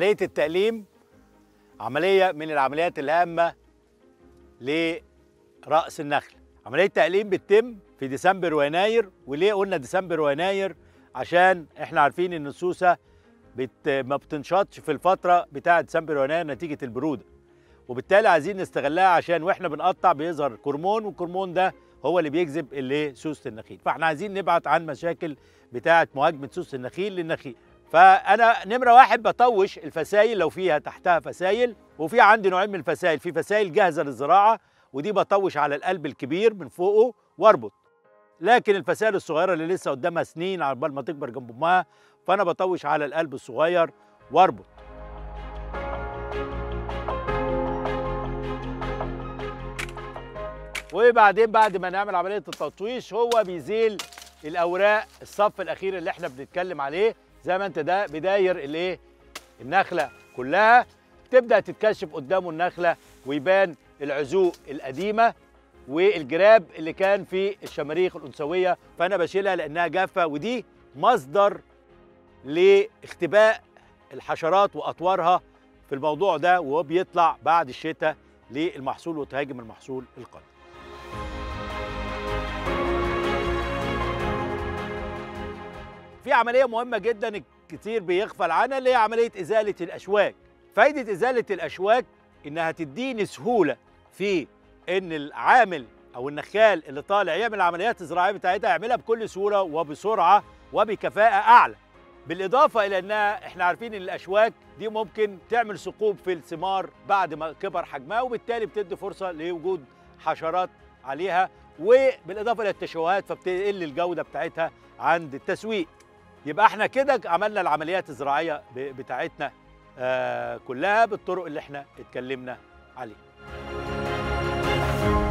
عملية التأليم عملية من العمليات الهامة لرأس النخل عملية التأليم بتتم في ديسمبر ويناير وليه قلنا ديسمبر ويناير عشان احنا عارفين ان السوسة بت ما بتنشطش في الفترة بتاعة ديسمبر ويناير نتيجة البرودة وبالتالي عايزين نستغلها عشان واحنا بنقطع بيظهر كرمون والكرمون ده هو اللي بيجذب اللي سوسة النخيل فاحنا عايزين نبعد عن مشاكل بتاعة مهاجمة سوسة النخيل للنخيل فانا نمره واحد بطوش الفسايل لو فيها تحتها فسايل وفي عندي نوعين من الفسايل في فسايل جاهزه للزراعه ودي بطوش على القلب الكبير من فوقه واربط لكن الفسائل الصغيره اللي لسه قدامها سنين على بال ما تكبر جنب امها فانا بطوش على القلب الصغير واربط وبعدين بعد ما نعمل عمليه التطويش هو بيزيل الاوراق الصف الاخير اللي احنا بنتكلم عليه زي ما انت ده بداير الايه النخله كلها تبدا تتكشف قدامه النخله ويبان العزوق القديمه والجراب اللي كان في الشماريخ الانثويه فانا بشيلها لانها جافه ودي مصدر لاختباء الحشرات واطوارها في الموضوع ده وهو بيطلع بعد الشتاء للمحصول وتهاجم المحصول القادم في عمليه مهمه جدا الكثير بيغفل عنها اللي هي عمليه ازاله الاشواك فايده ازاله الاشواك انها تديني سهوله في ان العامل او النخال اللي طالع يعمل العمليات الزراعيه بتاعتها يعملها بكل سهوله وبسرعه وبكفاءه اعلى بالاضافه الى انها احنا عارفين ان الاشواك دي ممكن تعمل ثقوب في الثمار بعد ما كبر حجمها وبالتالي بتدي فرصه لوجود حشرات عليها وبالاضافه الى التشوهات فبتقل الجوده بتاعتها عند التسويق يبقى احنا كده عملنا العمليات الزراعيه بتاعتنا آه كلها بالطرق اللي احنا اتكلمنا عليها